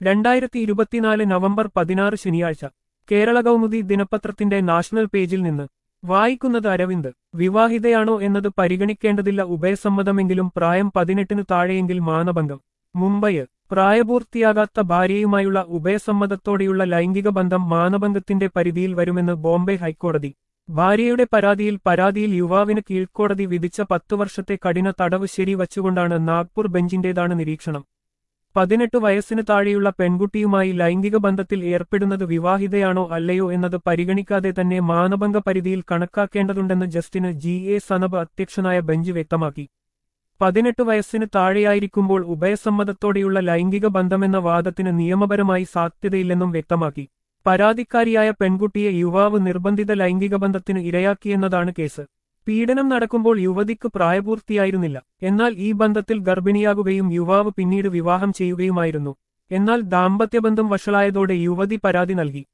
രണ്ടായിരത്തി ഇരുപത്തിനാല് നവംബർ പതിനാറ് ശനിയാഴ്ച കേരള കൗമുദി ദിനപത്രത്തിന്റെ നാഷണൽ പേജിൽ നിന്ന് വായിക്കുന്നത് അരവിന്ദ് വിവാഹിതയാണോ എന്നത് പരിഗണിക്കേണ്ടതില്ല ഉഭയസമ്മതമെങ്കിലും പ്രായം പതിനെട്ടിനു താഴെയെങ്കിൽ മാനഭംഗം മുംബൈ പ്രായപൂർത്തിയാകാത്ത ഭാര്യയുമായുള്ള ഉഭയസമ്മതത്തോടെയുള്ള ലൈംഗിക ബന്ധം മാനഭംഗത്തിന്റെ പരിധിയിൽ വരുമെന്ന് ബോംബെ ഹൈക്കോടതി ഭാര്യയുടെ പരാതിയിൽ പരാതിയിൽ യുവാവിന് കീഴ്ക്കോടതി വിധിച്ച പത്തു വർഷത്തെ കഠിന തടവ് ശരിവച്ചുകൊണ്ടാണ് നാഗ്പൂർ ബെഞ്ചിന്റേതാണ് നിരീക്ഷണം പതിനെട്ട് വയസ്സിന് താഴെയുള്ള പെൺകുട്ടിയുമായി ലൈംഗിക ബന്ധത്തിൽ ഏർപ്പെടുന്നത് വിവാഹിതയാണോ അല്ലയോ എന്നത് പരിഗണിക്കാതെ തന്നെ മാനഭംഗ പരിധിയിൽ കണക്കാക്കേണ്ടതുണ്ടെന്ന് ജസ്റ്റിന് ജി എ സനബ് അധ്യക്ഷനായ ബെഞ്ച് വ്യക്തമാക്കി പതിനെട്ട് വയസ്സിന് താഴെയായിരിക്കുമ്പോൾ ഉഭയസമ്മതത്തോടെയുള്ള ലൈംഗിക ബന്ധമെന്ന വാദത്തിന് നിയമപരമായി സാധ്യതയില്ലെന്നും വ്യക്തമാക്കി പരാതിക്കാരിയായ പെൺകുട്ടിയെ യുവാവ് നിർബന്ധിത ലൈംഗിക ബന്ധത്തിന് ഇരയാക്കിയെന്നതാണ് കേസ് പീഡനം നടക്കുമ്പോൾ യുവതിക്ക് പ്രായപൂർത്തിയായിരുന്നില്ല എന്നാൽ ഈ ബന്ധത്തിൽ ഗർഭിണിയാകുകയും യുവാവ് പിന്നീട് വിവാഹം ചെയ്യുകയുമായിരുന്നു എന്നാൽ ദാമ്പത്യബന്ധം വഷളായതോടെ യുവതി പരാതി നൽകി